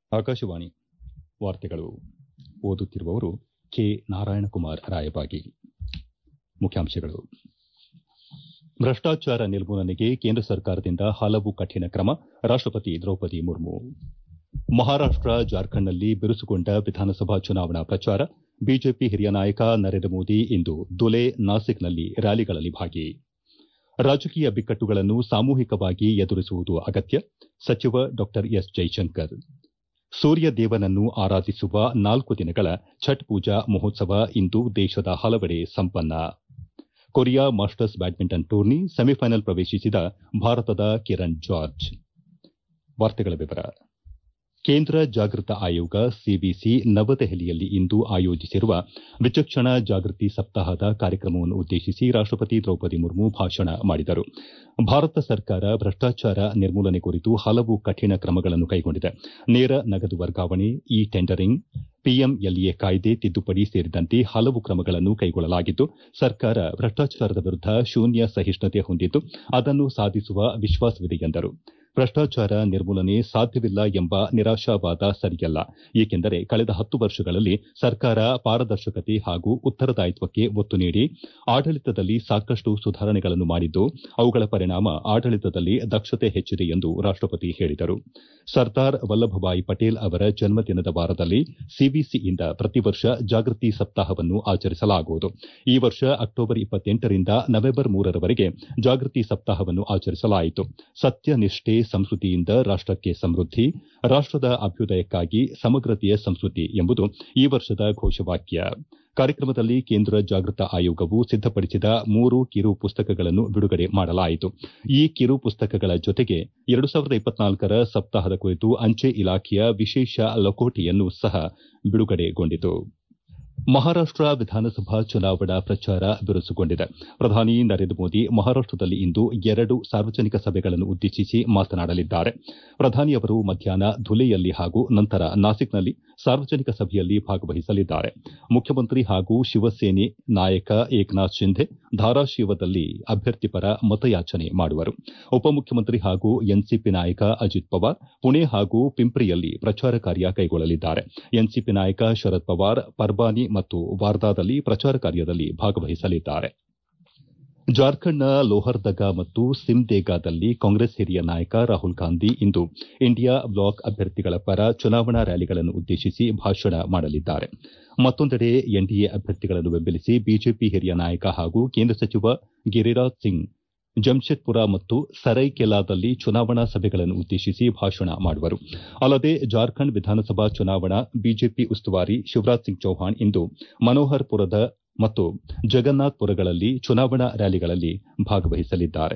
ಆಕಾಶವಾಣಿ ವಾರ್ತೆಗಳು ಓದುತ್ತಿರುವವರು ಕೆ ನಾರಾಯಣಕುಮಾರ್ ರಾಯಬಾಗಿ ಮುಖ್ಯಾಂಶಗಳು ಭ್ರಷ್ಟಾಚಾರ ನಿರ್ಮೂಲನೆಗೆ ಕೇಂದ್ರ ಸರ್ಕಾರದಿಂದ ಹಲವು ಕಠಿಣ ಕ್ರಮ ರಾಷ್ಟಪತಿ ದ್ರೌಪದಿ ಮುರ್ಮು ಮಹಾರಾಷ್ಟ ಜಾರ್ಖಂಡ್ನಲ್ಲಿ ಬಿರುಸುಗೊಂಡ ವಿಧಾನಸಭಾ ಚುನಾವಣಾ ಪ್ರಚಾರ ಬಿಜೆಪಿ ಹಿರಿಯ ನಾಯಕ ನರೇಂದ್ರ ಮೋದಿ ಇಂದು ದುಲೆ ನಾಸಿಕ್ನಲ್ಲಿ ರ್ಯಾಲಿಗಳಲ್ಲಿ ಭಾಗಿ ರಾಜಕೀಯ ಬಿಕ್ಕಟ್ಟುಗಳನ್ನು ಸಾಮೂಹಿಕವಾಗಿ ಎದುರಿಸುವುದು ಅಗತ್ಯ ಸಚಿವ ಡಾ ಎಸ್ ಜೈಶಂಕರ್ ಸೂರ್ಯ ದೇವನನ್ನು ಆರಾಧಿಸುವ ನಾಲ್ಕು ದಿನಗಳ ಛಟ್ ಪೂಜಾ ಮಹೋತ್ಸವ ಇಂದು ದೇಶದ ಹಲವೆಡೆ ಸಂಪನ್ನ Korea masters badminton tourney semifinal ಪ್ರವೇಶಿಸಿದ ಭಾರತದ ಕಿರಣ್ ಜಾರ್ಜ್ ಕೇಂದ್ರ ಜಾಗೃತ ಆಯೋಗ ಸಿಬಿಸಿ ನವದೆಹಲಿಯಲ್ಲಿ ಇಂದು ಆಯೋಜಿಸಿರುವ ವಿಚಕ್ಷಣಾ ಜಾಗೃತಿ ಸಪ್ತಾಹದ ಕಾರ್ಯಕ್ರಮವನ್ನು ಉದ್ದೇಶಿಸಿ ರಾಷ್ಟಪತಿ ದ್ರೌಪದಿ ಮುರ್ಮು ಭಾಷಣ ಮಾಡಿದರು ಭಾರತ ಸರ್ಕಾರ ಭ್ರಷ್ಟಾಚಾರ ನಿರ್ಮೂಲನೆ ಕುರಿತು ಹಲವು ಕಠಿಣ ಕ್ರಮಗಳನ್ನು ಕೈಗೊಂಡಿದೆ ನೇರ ನಗದು ವರ್ಗಾವಣೆ ಇ ಟೆಂಡರಿಂಗ್ ಪಿಎಂಎಲ್ಎ ಕಾಯ್ದೆ ತಿದ್ದುಪಡಿ ಸೇರಿದಂತೆ ಹಲವು ಕ್ರಮಗಳನ್ನು ಕೈಗೊಳ್ಳಲಾಗಿದ್ದು ಸರ್ಕಾರ ಭ್ರಷ್ಟಾಚಾರದ ವಿರುದ್ದ ಶೂನ್ಯ ಸಹಿಷ್ಣುತೆ ಹೊಂದಿದ್ದು ಅದನ್ನು ಸಾಧಿಸುವ ವಿಶ್ವಾಸವಿದೆ ಎಂದರು ಭ್ರಷ್ಟಾಚಾರ ನಿರ್ಮೂಲನೆ ಸಾಧ್ಯವಿಲ್ಲ ಎಂಬ ನಿರಾಶಾವಾದ ಸರಿಯಲ್ಲ ಏಕೆಂದರೆ ಕಳೆದ ಹತ್ತು ವರ್ಷಗಳಲ್ಲಿ ಸರ್ಕಾರ ಪಾರದರ್ಶಕತೆ ಹಾಗೂ ಉತ್ತರದಾಯಿತ್ವಕ್ಕೆ ಒತ್ತು ನೀಡಿ ಆಡಳಿತದಲ್ಲಿ ಸಾಕಷ್ಟು ಸುಧಾರಣೆಗಳನ್ನು ಮಾಡಿದ್ದು ಅವುಗಳ ಪರಿಣಾಮ ಆಡಳಿತದಲ್ಲಿ ದಕ್ಷತೆ ಹೆಚ್ಚಿದೆ ಎಂದು ರಾಷ್ಟಪತಿ ಹೇಳಿದರು ಸರ್ದಾರ್ ವಲ್ಲಭಭಾಯಿ ಪಟೇಲ್ ಅವರ ಜನ್ಮದಿನದ ವಾರದಲ್ಲಿ ಸಿಬಿಸಿಯಿಂದ ಪ್ರತಿ ವರ್ಷ ಜಾಗೃತಿ ಸಪ್ತಾಹವನ್ನು ಆಚರಿಸಲಾಗುವುದು ಈ ವರ್ಷ ಅಕ್ಟೋಬರ್ ರಿಂದ ನವೆಂಬರ್ ಮೂರರವರೆಗೆ ಜಾಗೃತಿ ಸಪ್ತಾಹವನ್ನು ಆಚರಿಸಲಾಯಿತು ಸತ್ಯನಿಷ್ಠೆ ಸಂಸ್ಕೃತಿಯಿಂದ ರಾಷ್ಟಕ್ಕೆ ಸಮೃದ್ಧಿ ರಾಷ್ಟದ ಅಭ್ಯುದಯಕ್ಕಾಗಿ ಸಮಗ್ರತೆಯ ಸಂಸ್ಕೃತಿ ಎಂಬುದು ಈ ವರ್ಷದ ಘೋಷವಾಕ್ಯ ಕಾರ್ಯಕ್ರಮದಲ್ಲಿ ಕೇಂದ್ರ ಜಾಗೃತ ಆಯೋಗವು ಸಿದ್ದಪಡಿಸಿದ ಮೂರು ಕಿರು ಪುಸ್ತಕಗಳನ್ನು ಬಿಡುಗಡೆ ಮಾಡಲಾಯಿತು ಈ ಕಿರು ಪುಸ್ತಕಗಳ ಜೊತೆಗೆ ರ ಸಪ್ತಾಹದ ಕುರಿತು ಅಂಚೆ ಇಲಾಖೆಯ ವಿಶೇಷ ಲಕೋಟೆಯನ್ನು ಸಹ ಬಿಡುಗಡೆಗೊಂಡಿತು ಮಹಾರಾಷ್ಟ ವಿಧಾನಸಭಾ ಚುನಾವಣಾ ಪ್ರಚಾರ ಬಿರುಸುಗೊಂಡಿದೆ ಪ್ರಧಾನಿ ನರೇಂದ್ರ ಮೋದಿ ಮಹಾರಾಷ್ಟದಲ್ಲಿ ಇಂದು ಎರಡು ಸಾರ್ವಜನಿಕ ಸಭೆಗಳನ್ನು ಉದ್ದೇಶಿಸಿ ಮಾತನಾಡಲಿದ್ದಾರೆ ಪ್ರಧಾನಿ ಅವರು ಮಧ್ಯಾಹ್ನ ಧುಲೆಯಲ್ಲಿ ಹಾಗೂ ನಂತರ ನಾಸಿಕ್ನಲ್ಲಿ ಸಾರ್ವಜನಿಕ ಸಭೆಯಲ್ಲಿ ಭಾಗವಹಿಸಲಿದ್ದಾರೆ ಮುಖ್ಯಮಂತ್ರಿ ಹಾಗೂ ಶಿವಸೇನೆ ನಾಯಕ ಏಕನಾಥ್ ಶಿಂಧೆ ಧಾರಾಶಿವದಲ್ಲಿ ಅಭ್ಯರ್ಥಿ ಪರ ಮತಯಾಚನೆ ಮಾಡುವರು ಉಪಮುಖ್ಯಮಂತ್ರಿ ಹಾಗೂ ಎನ್ಸಿಪಿ ನಾಯಕ ಅಜಿತ್ ಪವಾರ್ ಪುಣೆ ಹಾಗೂ ಪಿಂಪ್ರಿಯಲ್ಲಿ ಪ್ರಚಾರ ಕಾರ್ಯ ಕೈಗೊಳ್ಳಲಿದ್ದಾರೆ ಎನ್ಸಿಪಿ ನಾಯಕ ಶರದ್ ಪವಾರ್ ಪರ್ಬಾನಿ ಮತ್ತು ವಾರ್ದಾದಲ್ಲಿ ಪ್ರಚಾರ ಕಾರ್ಯದಲ್ಲಿ ಭಾಗವಹಿಸಲಿದ್ದಾರೆ ಜಾರ್ಖಂಡ್ನ ಲೋಹರ್ದಗಾ ಮತ್ತು ಸಿಮ್ದೇಗಾದಲ್ಲಿ ಕಾಂಗ್ರೆಸ್ ಹಿರಿಯ ನಾಯಕ ರಾಹುಲ್ ಗಾಂಧಿ ಇಂದು ಇಂಡಿಯಾ ಬ್ಲಾಕ್ ಅಭ್ಯರ್ಥಿಗಳ ಪರ ಚುನಾವಣಾ ರ್ಯಾಲಿಗಳನ್ನು ಉದ್ದೇಶಿಸಿ ಭಾಷಣ ಮಾಡಲಿದ್ದಾರೆ ಮತ್ತೊಂದೆಡೆ ಎನ್ಡಿಎ ಅಭ್ಯರ್ಥಿಗಳನ್ನು ಬೆಂಬಲಿಸಿ ಬಿಜೆಪಿ ಹಿರಿಯ ನಾಯಕ ಹಾಗೂ ಕೇಂದ್ರ ಸಚಿವ ಗಿರಿರಾಜ್ ಸಿಂಗ್ ಜಮ್ಶೆಡ್ಪುರ ಮತ್ತು ಸರೈಕೆಲಾದಲ್ಲಿ ಚುನಾವಣಾ ಸಭೆಗಳನ್ನು ಉದ್ದೇಶಿಸಿ ಭಾಷಣ ಮಾಡುವರು ಅಲ್ಲದೆ ಜಾರ್ಖಂಡ್ ವಿಧಾನಸಭಾ ಚುನಾವಣಾ ಬಿಜೆಪಿ ಉಸ್ತುವಾರಿ ಶಿವರಾಜ್ ಸಿಂಗ್ ಚೌಹಾಣ್ ಇಂದು ಮನೋಹರ್ಪುರದ ಮತ್ತು ಜಗನ್ನಾಥ್ಪುರಗಳಲ್ಲಿ ಚುನಾವಣಾ ರ್ಯಾಲಿಗಳಲ್ಲಿ ಭಾಗವಹಿಸಲಿದ್ದಾರೆ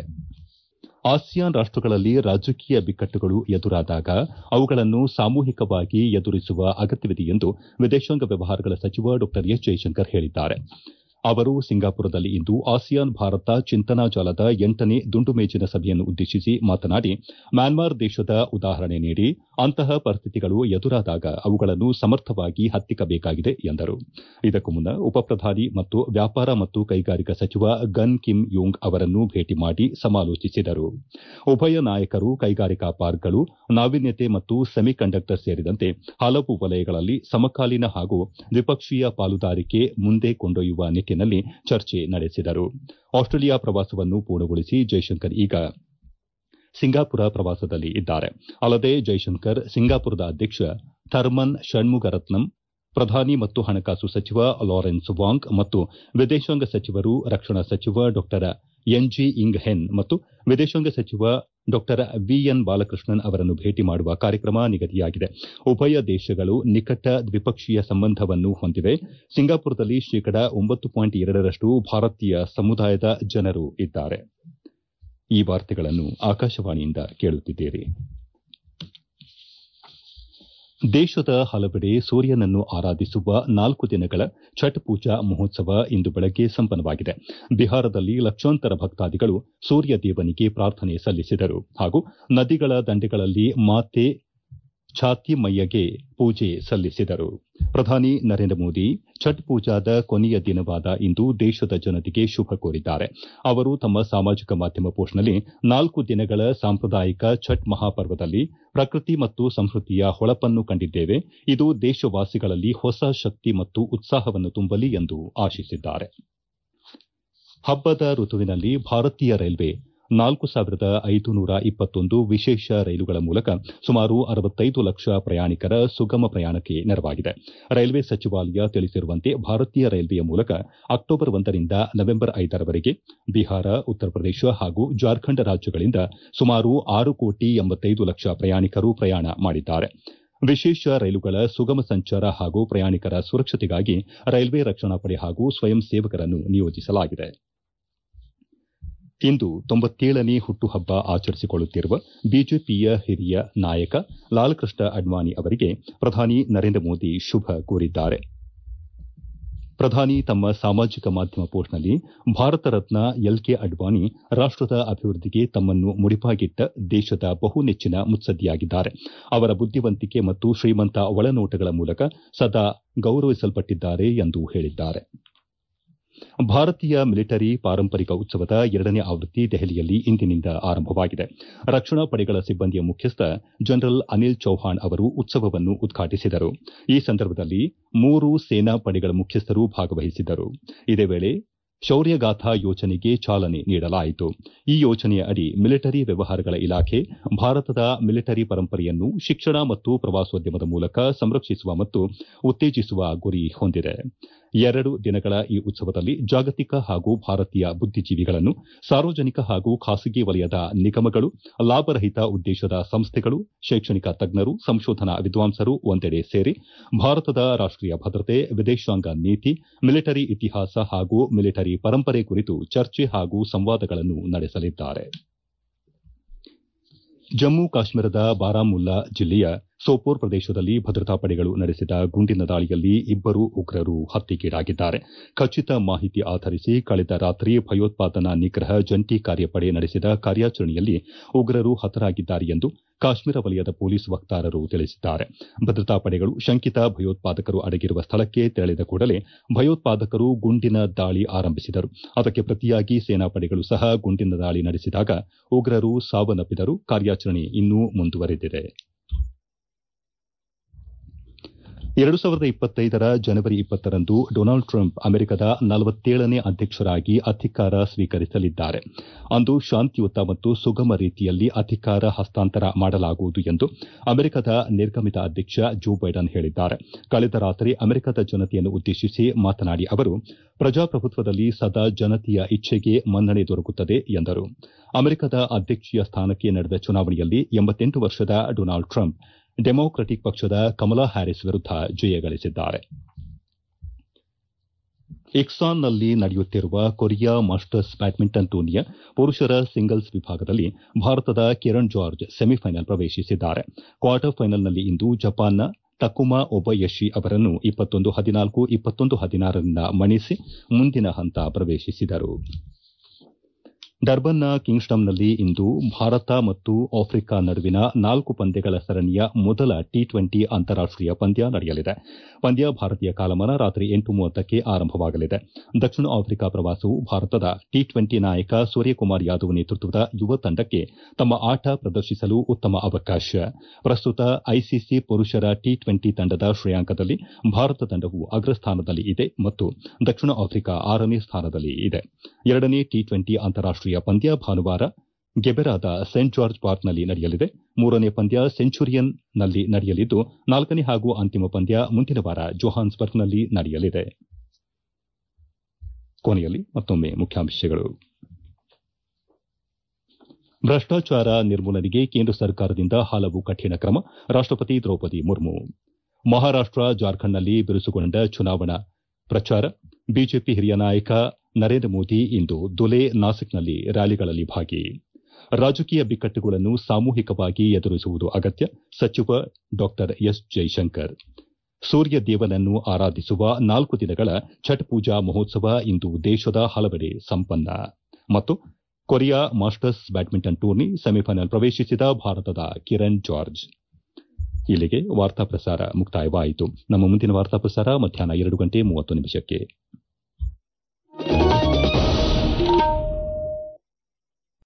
ಆಸಿಯಾನ್ ರಾಷ್ಟಗಳಲ್ಲಿ ರಾಜಕೀಯ ಬಿಕ್ಕಟ್ಟುಗಳು ಎದುರಾದಾಗ ಅವುಗಳನ್ನು ಸಾಮೂಹಿಕವಾಗಿ ಎದುರಿಸುವ ಅಗತ್ಯವಿದೆ ಎಂದು ವಿದೇಶಾಂಗ ವ್ಯವಹಾರಗಳ ಸಚಿವ ಡಾ ಎಸ್ ಜೈಶಂಕರ್ ಹೇಳಿದ್ದಾರೆ ಅವರು ಸಿಂಗಾಪುರದಲ್ಲಿ ಇಂದು ಆಸಿಯಾನ್ ಭಾರತ ಚಿಂತನಾ ಜಾಲದ ಎಂಟನೇ ದುಂಡು ಮೇಜಿನ ಸಭೆಯನ್ನು ಉದ್ದೇಶಿಸಿ ಮಾತನಾಡಿ ಮ್ಯಾನ್ಮಾರ್ ದೇಶದ ಉದಾಹರಣೆ ನೀಡಿ ಅಂತಹ ಪರಿಸ್ಥಿತಿಗಳು ಎದುರಾದಾಗ ಅವುಗಳನ್ನು ಸಮರ್ಥವಾಗಿ ಹತ್ತಿಕ್ಕಬೇಕಾಗಿದೆ ಎಂದರು ಇದಕ್ಕೂ ಮುನ್ನ ಉಪಪ್ರಧಾನಿ ಮತ್ತು ವ್ಯಾಪಾರ ಮತ್ತು ಕೈಗಾರಿಕಾ ಸಚಿವ ಗನ್ ಕಿಮ್ ಯೂಂಗ್ ಅವರನ್ನು ಭೇಟಿ ಮಾಡಿ ಸಮಾಲೋಚಿಸಿದರು ಉಭಯ ನಾಯಕರು ಕೈಗಾರಿಕಾ ಪಾರ್ಕ್ಗಳು ನಾವೀನ್ಯತೆ ಮತ್ತು ಸೆಮಿಕಂಡಕ್ಟರ್ ಸೇರಿದಂತೆ ಹಲವು ವಲಯಗಳಲ್ಲಿ ಸಮಕಾಲೀನ ಹಾಗೂ ದ್ವಿಪಕ್ಷೀಯ ಪಾಲುದಾರಿಕೆ ಮುಂದೆ ಕೊಂಡೊಯ್ಯುವ ನಿಟ್ಟಿನಲ್ಲಿ ಚರ್ಚೆ ನಡೆಸಿದರು ಆಸ್ಟ್ರೇಲಿಯಾ ಪ್ರವಾಸವನ್ನು ಪೂರ್ಣಗೊಳಿಸಿ ಜೈಶಂಕರ್ ಈಗ ಸಿಂಗಾಪುರ ಪ್ರವಾಸದಲ್ಲಿ ಇದ್ದಾರೆ ಅಲ್ಲದೆ ಜೈಶಂಕರ್ ಸಿಂಗಾಪುರದ ಅಧ್ಯಕ್ಷ ಥರ್ಮನ್ ಷಣ್ಮುಗರತ್ನಂ ಪ್ರಧಾನಿ ಮತ್ತು ಹಣಕಾಸು ಸಚಿವ ಲಾರೆನ್ಸ್ ವಾಂಗ್ ಮತ್ತು ವಿದೇಶಾಂಗ ಸಚಿವರು ರಕ್ಷಣಾ ಸಚಿವ ಡಾ ಎನ್ ಜಿ ಇಂಗ್ ಹೆನ್ ಮತ್ತು ವಿದೇಶಾಂಗ ಸಚಿವ ಡಾ ವಿಎನ್ ಬಾಲಕೃಷ್ಣನ್ ಅವರನ್ನು ಭೇಟಿ ಮಾಡುವ ಕಾರ್ಯಕ್ರಮ ನಿಗದಿಯಾಗಿದೆ ಉಭಯ ದೇಶಗಳು ನಿಕಟ ದ್ವಿಪಕ್ಷೀಯ ಸಂಬಂಧವನ್ನು ಹೊಂದಿವೆ ಸಿಂಗಾಪುರದಲ್ಲಿ ಶೇಕಡ ಒಂಬತ್ತು ಪಾಯಿಂಟ್ ಎರಡರಷ್ಟು ಭಾರತೀಯ ಸಮುದಾಯದ ಜನರು ಇದ್ದಾರೆ ಈ ವಾರ್ತೆಗಳನ್ನು ಆಕಾಶವಾಣಿಯಿಂದ ಕೇಳುತ್ತಿದ್ದೀರಿ ದೇಶದ ಹಲವೆಡೆ ಸೂರ್ಯನನ್ನು ಆರಾಧಿಸುವ ನಾಲ್ಕು ದಿನಗಳ ಛಟ್ ಪೂಜಾ ಮಹೋತ್ಸವ ಇಂದು ಬೆಳಗ್ಗೆ ಸಂಪನ್ನವಾಗಿದೆ ಬಿಹಾರದಲ್ಲಿ ಲಕ್ಷಾಂತರ ಭಕ್ತಾದಿಗಳು ಸೂರ್ಯ ದೇವನಿಗೆ ಪ್ರಾರ್ಥನೆ ಸಲ್ಲಿಸಿದರು ಹಾಗೂ ನದಿಗಳ ದಂಡೆಗಳಲ್ಲಿ ಮಾತೆ ಛಾತಿ ಮೈಯಗೆ ಪೂಜೆ ಸಲ್ಲಿಸಿದರು ಪ್ರಧಾನಿ ನರೇಂದ್ರ ಮೋದಿ ಛಟ್ ಪೂಜಾದ ಕೊನೆಯ ದಿನವಾದ ಇಂದು ದೇಶದ ಜನತೆಗೆ ಶುಭ ಕೋರಿದ್ದಾರೆ ಅವರು ತಮ್ಮ ಸಾಮಾಜಿಕ ಮಾಧ್ಯಮ ಪೋಸ್ಟ್ನಲ್ಲಿ ನಾಲ್ಕು ದಿನಗಳ ಸಾಂಪ್ರದಾಯಿಕ ಛಟ್ ಮಹಾಪರ್ವದಲ್ಲಿ ಪ್ರಕೃತಿ ಮತ್ತು ಸಂಸ್ಕೃತಿಯ ಹೊಳಪನ್ನು ಕಂಡಿದ್ದೇವೆ ಇದು ದೇಶವಾಸಿಗಳಲ್ಲಿ ಹೊಸ ಶಕ್ತಿ ಮತ್ತು ಉತ್ಸಾಹವನ್ನು ತುಂಬಲಿ ಎಂದು ಆಶಿಸಿದ್ದಾರೆ ಹಬ್ಬದ ಋತುವಿನಲ್ಲಿ ಭಾರತೀಯ ರೈಲ್ವೆ ನಾಲ್ಕು ಸಾವಿರದ ಐದುನೂರ ಇಪ್ಪತ್ತೊಂದು ವಿಶೇಷ ರೈಲುಗಳ ಮೂಲಕ ಸುಮಾರು ಅರವತ್ತೈದು ಲಕ್ಷ ಪ್ರಯಾಣಿಕರ ಸುಗಮ ಪ್ರಯಾಣಕ್ಕೆ ನೆರವಾಗಿದೆ ರೈಲ್ವೆ ಸಚಿವಾಲಯ ತಿಳಿಸಿರುವಂತೆ ಭಾರತೀಯ ರೈಲ್ವೆಯ ಮೂಲಕ ಅಕ್ಟೋಬರ್ ಒಂದರಿಂದ ನವೆಂಬರ್ ಐದರವರೆಗೆ ಬಿಹಾರ ಉತ್ತರ ಪ್ರದೇಶ ಹಾಗೂ ಜಾರ್ಖಂಡ್ ರಾಜ್ಯಗಳಿಂದ ಸುಮಾರು ಆರು ಕೋಟಿ ಎಂಬತ್ತೈದು ಲಕ್ಷ ಪ್ರಯಾಣಿಕರು ಪ್ರಯಾಣ ಮಾಡಿದ್ದಾರೆ ವಿಶೇಷ ರೈಲುಗಳ ಸುಗಮ ಸಂಚಾರ ಹಾಗೂ ಪ್ರಯಾಣಿಕರ ಸುರಕ್ಷತೆಗಾಗಿ ರೈಲ್ವೆ ರಕ್ಷಣಾ ಪಡೆ ಹಾಗೂ ಸ್ವಯಂ ಸೇವಕರನ್ನು ನಿಯೋಜಿಸಲಾಗಿದೆ ಇಂದು ತೊಂಬತ್ತೇಳನೇ ಹುಟ್ಟುಹಬ್ಬ ಆಚರಿಸಿಕೊಳ್ಳುತ್ತಿರುವ ಬಿಜೆಪಿಯ ಹಿರಿಯ ನಾಯಕ ಲಾಲ್ಕೃಷ್ಣ ಅಡ್ವಾಣಿ ಅವರಿಗೆ ಪ್ರಧಾನಿ ನರೇಂದ್ರ ಮೋದಿ ಶುಭ ಕೋರಿದ್ದಾರೆ ಪ್ರಧಾನಿ ತಮ್ಮ ಸಾಮಾಜಿಕ ಮಾಧ್ಯಮ ಪೋಸ್ಟ್ನಲ್ಲಿ ಭಾರತ ರತ್ನ ಎಲ್ಕೆ ಅಡ್ವಾಣಿ ರಾಷ್ಟದ ಅಭಿವೃದ್ಧಿಗೆ ತಮ್ಮನ್ನು ಮುಡಿಪಾಗಿಟ್ಟ ದೇಶದ ಬಹು ನೆಚ್ಚಿನ ಮುತ್ಸದ್ದಿಯಾಗಿದ್ದಾರೆ ಅವರ ಬುದ್ದಿವಂತಿಕೆ ಮತ್ತು ಶ್ರೀಮಂತ ಒಳನೋಟಗಳ ಮೂಲಕ ಸದಾ ಗೌರವಿಸಲ್ಪಟ್ಟಿದ್ದಾರೆ ಎಂದು ಹೇಳಿದ್ದಾರೆ ಭಾರತೀಯ ಮಿಲಿಟರಿ ಪಾರಂಪರಿಕ ಉತ್ಸವದ ಎರಡನೇ ಆವೃತ್ತಿ ದೆಹಲಿಯಲ್ಲಿ ಇಂದಿನಿಂದ ಆರಂಭವಾಗಿದೆ ರಕ್ಷಣಾ ಪಡೆಗಳ ಸಿಬ್ಬಂದಿಯ ಮುಖ್ಯಸ್ಥ ಜನರಲ್ ಅನಿಲ್ ಚೌಹಾಣ್ ಅವರು ಉತ್ಸವವನ್ನು ಉದ್ಘಾಟಿಸಿದರು ಈ ಸಂದರ್ಭದಲ್ಲಿ ಮೂರು ಸೇನಾ ಪಡೆಗಳ ಮುಖ್ಯಸ್ಥರು ಭಾಗವಹಿಸಿದ್ದರು ಇದೇ ವೇಳೆ ಶೌರ್ಯಗಾಥಾ ಯೋಜನೆಗೆ ಚಾಲನೆ ನೀಡಲಾಯಿತು ಈ ಯೋಜನೆಯ ಅಡಿ ಮಿಲಿಟರಿ ವ್ಯವಹಾರಗಳ ಇಲಾಖೆ ಭಾರತದ ಮಿಲಿಟರಿ ಪರಂಪರೆಯನ್ನು ಶಿಕ್ಷಣ ಮತ್ತು ಪ್ರವಾಸೋದ್ಯಮದ ಮೂಲಕ ಸಂರಕ್ಷಿಸುವ ಮತ್ತು ಉತ್ತೇಜಿಸುವ ಗುರಿ ಹೊಂದಿದೆ ಎರಡು ದಿನಗಳ ಈ ಉತ್ಸವದಲ್ಲಿ ಜಾಗತಿಕ ಹಾಗೂ ಭಾರತೀಯ ಬುದ್ದಿಜೀವಿಗಳನ್ನು ಸಾರ್ವಜನಿಕ ಹಾಗೂ ಖಾಸಗಿ ವಲಯದ ನಿಗಮಗಳು ಲಾಭರಹಿತ ಉದ್ದೇಶದ ಸಂಸ್ಥೆಗಳು ಶೈಕ್ಷಣಿಕ ತಜ್ಞರು ಸಂಶೋಧನಾ ವಿದ್ವಾಂಸರು ಒಂದೆಡೆ ಸೇರಿ ಭಾರತದ ರಾಷ್ಟೀಯ ಭದ್ರತೆ ವಿದೇಶಾಂಗ ನೀತಿ ಮಿಲಿಟರಿ ಇತಿಹಾಸ ಹಾಗೂ ಮಿಲಿಟರಿ ಪರಂಪರೆ ಕುರಿತು ಚರ್ಚೆ ಹಾಗೂ ಸಂವಾದಗಳನ್ನು ನಡೆಸಲಿದ್ದಾರೆ ಜಮ್ಮು ಕಾಶ್ಮೀರದ ಬಾರಾಮುಲ್ಲಾ ಜಿಲ್ಲೆಯ ಸೋಪೋರ್ ಪ್ರದೇಶದಲ್ಲಿ ಭದ್ರತಾ ಪಡೆಗಳು ನಡೆಸಿದ ಗುಂಡಿನ ದಾಳಿಯಲ್ಲಿ ಇಬ್ಬರು ಉಗ್ರರು ಹತ್ಯೆಗೀಡಾಗಿದ್ದಾರೆ ಖಚಿತ ಮಾಹಿತಿ ಆಧರಿಸಿ ಕಳೆದ ರಾತ್ರಿ ಭಯೋತ್ಪಾದನಾ ನಿಗ್ರಹ ಜಂಟಿ ಕಾರ್ಯಪಡೆ ನಡೆಸಿದ ಕಾರ್ಯಾಚರಣೆಯಲ್ಲಿ ಉಗ್ರರು ಹತರಾಗಿದ್ದಾರೆ ಎಂದು ಕಾಶ್ಮೀರ ವಲಯದ ಪೊಲೀಸ್ ವಕ್ತಾರರು ತಿಳಿಸಿದ್ದಾರೆ ಭದ್ರತಾ ಪಡೆಗಳು ಶಂಕಿತ ಭಯೋತ್ಪಾದಕರು ಅಡಗಿರುವ ಸ್ಥಳಕ್ಕೆ ತೆರಳಿದ ಕೂಡಲೇ ಭಯೋತ್ಪಾದಕರು ಗುಂಡಿನ ದಾಳಿ ಆರಂಭಿಸಿದರು ಅದಕ್ಕೆ ಪ್ರತಿಯಾಗಿ ಸೇನಾ ಪಡೆಗಳು ಸಹ ಗುಂಡಿನ ದಾಳಿ ನಡೆಸಿದಾಗ ಉಗ್ರರು ಸಾವನ್ನಪ್ಪಿದರು ಕಾರ್ಯಾಚರಣೆ ಇನ್ನೂ ಮುಂದುವರೆದಿದೆ ಎರಡು ಸಾವಿರದ ಇಪ್ಪತ್ತೈದರ ಜನವರಿ ಇಪ್ಪತ್ತರಂದು ಡೊನಾಲ್ಡ್ ಟ್ರಂಪ್ ಅಮೆರಿಕದ ನಲವತ್ತೇಳನೇ ಅಧ್ಯಕ್ಷರಾಗಿ ಅಧಿಕಾರ ಸ್ವೀಕರಿಸಲಿದ್ದಾರೆ ಅಂದು ಶಾಂತಿಯುತ ಮತ್ತು ಸುಗಮ ರೀತಿಯಲ್ಲಿ ಅಧಿಕಾರ ಹಸ್ತಾಂತರ ಮಾಡಲಾಗುವುದು ಎಂದು ಅಮೆರಿಕದ ನಿರ್ಗಮಿತ ಅಧ್ಯಕ್ಷ ಜೋ ಬೈಡನ್ ಹೇಳಿದ್ದಾರೆ ಕಳೆದ ರಾತ್ರಿ ಅಮೆರಿಕದ ಜನತೆಯನ್ನು ಉದ್ದೇಶಿಸಿ ಮಾತನಾಡಿ ಅವರು ಪ್ರಜಾಪ್ರಭುತ್ವದಲ್ಲಿ ಸದಾ ಜನತೆಯ ಇಚ್ಛೆಗೆ ಮನ್ನಣೆ ದೊರಕುತ್ತದೆ ಎಂದರು ಅಮೆರಿಕದ ಅಧ್ಯಕ್ಷೀಯ ಸ್ಥಾನಕ್ಕೆ ನಡೆದ ಚುನಾವಣೆಯಲ್ಲಿ ಎಂಬತ್ತೆಂಟು ವರ್ಷದ ಡೊನಾಲ್ಡ್ ಟ್ರಂಪ್ ಡೆಮೊಕ್ರಟಿಕ್ ಪಕ್ಷದ ಕಮಲಾ ಹ್ಯಾರಿಸ್ ವಿರುದ್ದ ಜಯ ಗಳಿಸಿದ್ದಾರೆ ಇಕ್ಸಾನ್ನಲ್ಲಿ ನಡೆಯುತ್ತಿರುವ ಕೊರಿಯಾ ಮಾಸ್ಟರ್ಸ್ ಬ್ಯಾಡ್ಮಿಂಟನ್ ಟೂರ್ನಿಯ ಪುರುಷರ ಸಿಂಗಲ್ಸ್ ವಿಭಾಗದಲ್ಲಿ ಭಾರತದ ಕಿರಣ್ ಜಾರ್ಜ್ ಸೆಮಿಫೈನಲ್ ಪ್ರವೇಶಿಸಿದ್ದಾರೆ ಕ್ವಾರ್ಟರ್ ಫೈನಲ್ನಲ್ಲಿ ಇಂದು ಜಪಾನ್ನ ತಕುಮಾ ಒಬಯಶಿ ಅವರನ್ನು ಇಪ್ಪತ್ತೊಂದು ಹದಿನಾಲ್ಕು ಇಪ್ಪತ್ತೊಂದು ಹದಿನಾರರಿಂದ ಮಣಿಸಿ ಮುಂದಿನ ಹಂತ ಪ್ರವೇಶಿಸಿದರು ಡರ್ಬನ್ನ ಕಿಂಗ್ಸ್ಟಮ್ನಲ್ಲಿ ಇಂದು ಭಾರತ ಮತ್ತು ಆಫ್ರಿಕಾ ನಡುವಿನ ನಾಲ್ಕು ಪಂದ್ಯಗಳ ಸರಣಿಯ ಮೊದಲ ಟಿ ಟ್ವೆಂಟಿ ಅಂತಾರಾಷ್ಟೀಯ ಪಂದ್ಯ ನಡೆಯಲಿದೆ ಪಂದ್ಯ ಭಾರತೀಯ ಕಾಲಮಾನ ರಾತ್ರಿ ಎಂಟು ಮೂವತ್ತಕ್ಕೆ ಆರಂಭವಾಗಲಿದೆ ದಕ್ಷಿಣ ಆಫ್ರಿಕಾ ಪ್ರವಾಸವು ಭಾರತದ ಟಿ ಟ್ವೆಂಟಿ ನಾಯಕ ಸೂರ್ಯಕುಮಾರ್ ಯಾದವ್ ನೇತೃತ್ವದ ಯುವ ತಂಡಕ್ಕೆ ತಮ್ಮ ಆಟ ಪ್ರದರ್ಶಿಸಲು ಉತ್ತಮ ಅವಕಾಶ ಪ್ರಸ್ತುತ ಐಸಿಸಿ ಪುರುಷರ ಟಿ ಟ್ವೆಂಟಿ ತಂಡದ ಶ್ರೇಯಾಂಕದಲ್ಲಿ ಭಾರತ ತಂಡವು ಅಗ್ರಸ್ಥಾನದಲ್ಲಿ ಇದೆ ಮತ್ತು ದಕ್ಷಿಣ ಆಫ್ರಿಕಾ ಆರನೇ ಸ್ಥಾನದಲ್ಲಿ ಇದೆ ಎರಡನೇ ಟಿ ಟ್ವೆಂಟಿ ಅಂತಾರಾಷ್ಟೀಯ ಪಂದ್ಯ ಭಾನುವಾರ ಗೆಬೆರಾದ ಸೇಂಟ್ ಜಾರ್ಜ್ ಪಾರ್ಕ್ನಲ್ಲಿ ನಡೆಯಲಿದೆ ಮೂರನೇ ಪಂದ್ಯ ಸೆಂಚುರಿಯನ್ನಲ್ಲಿ ನಡೆಯಲಿದ್ದು ನಾಲ್ಕನೇ ಹಾಗೂ ಅಂತಿಮ ಪಂದ್ಯ ಮುಂದಿನ ವಾರ ಜೋಹಾನ್ಸ್ಬರ್ಗ್ನಲ್ಲಿ ನಡೆಯಲಿದೆ ಕೊನೆಯಲ್ಲಿ ಮತ್ತೊಮ್ಮೆ ಮುಖ್ಯಾಂಶಗಳು ಭ್ರಷ್ಟಾಚಾರ ನಿರ್ಮೂಲನೆಗೆ ಕೇಂದ್ರ ಸರ್ಕಾರದಿಂದ ಹಲವು ಕಠಿಣ ಕ್ರಮ ರಾಷ್ಟಪತಿ ದ್ರೌಪದಿ ಮುರ್ಮು ಮಹಾರಾಷ್ಟ ಜಾರ್ಖಂಡ್ನಲ್ಲಿ ಬಿರುಸುಗೊಂಡ ಚುನಾವಣಾ ಪ್ರಚಾರ ಬಿಜೆಪಿ ಹಿರಿಯ ನಾಯಕ ನರೇಂದ್ರ ಮೋದಿ ಇಂದು ದುಲೆ ನಾಸಿಕ್ನಲ್ಲಿ ರ್ಯಾಲಿಗಳಲ್ಲಿ ಭಾಗಿ ರಾಜಕೀಯ ಬಿಕ್ಕಟ್ಟುಗಳನ್ನು ಸಾಮೂಹಿಕವಾಗಿ ಎದುರಿಸುವುದು ಅಗತ್ಯ ಸಚಿವ ಡಾ ಎಸ್ ಜೈಶಂಕರ್ ಸೂರ್ಯ ದೇವನನ್ನು ಆರಾಧಿಸುವ ನಾಲ್ಕು ದಿನಗಳ ಛಟ್ ಪೂಜಾ ಮಹೋತ್ಸವ ಇಂದು ದೇಶದ ಹಲವೆಡೆ ಸಂಪನ್ನ ಮತ್ತು Korea masters badminton tourney semifinal ಪ್ರವೇಶಿಸಿದ ಭಾರತದ ಕಿರಣ್ ಜಾರ್ಜ್ ಇಲ್ಲಿಗೆ ವಾರ್ತಾ ಪ್ರಸಾರ ಮುಕ್ತಾಯವಾಯಿತು ನಮ್ಮ ಮುಂದಿನ ವಾರ್ತಾ ಪ್ರಸಾರ ಮಧ್ಯಾಹ್ನ ಎರಡು ಗಂಟೆ ಮೂವತ್ತು ನಿಮಿಷಕ್ಕೆ